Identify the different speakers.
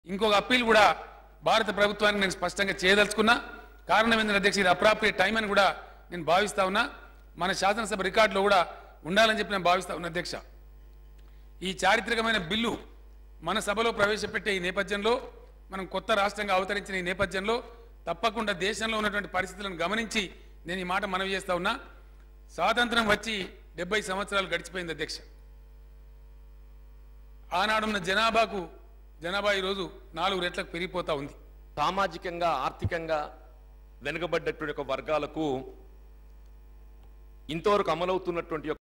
Speaker 1: ఇంకొక అప్పీల్ కూడా భారత ప్రభుత్వానికి నేను స్పష్టంగా చేయదలుచుకున్నా కారణం ఏంటంటే అధ్యక్ష ఇది అప్రాప్రియేట్ టైం అని కూడా నేను భావిస్తా ఉన్నా మన శాసనసభ రికార్డులో కూడా ఉండాలని చెప్పి నేను భావిస్తా ఉన్నా అధ్యక్ష ఈ చారిత్రకమైన బిల్లు మన సభలో ప్రవేశపెట్టే ఈ నేపథ్యంలో మనం కొత్త రాష్ట్రంగా అవతరించిన ఈ నేపథ్యంలో తప్పకుండా దేశంలో ఉన్నటువంటి పరిస్థితులను గమనించి నేను ఈ మాట మనవి చేస్తా ఉన్నా స్వాతంత్రం వచ్చి డెబ్బై సంవత్సరాలు గడిచిపోయింది అధ్యక్ష ఆనాడున్న జనాభాకు జనాభా ఈరోజు నాలుగు రెట్లకు పెరిగిపోతా ఉంది
Speaker 2: సామాజికంగా ఆర్థికంగా వెనుకబడ్డటువంటి ఒక వర్గాలకు ఇంతవరకు అమలవుతున్నటువంటి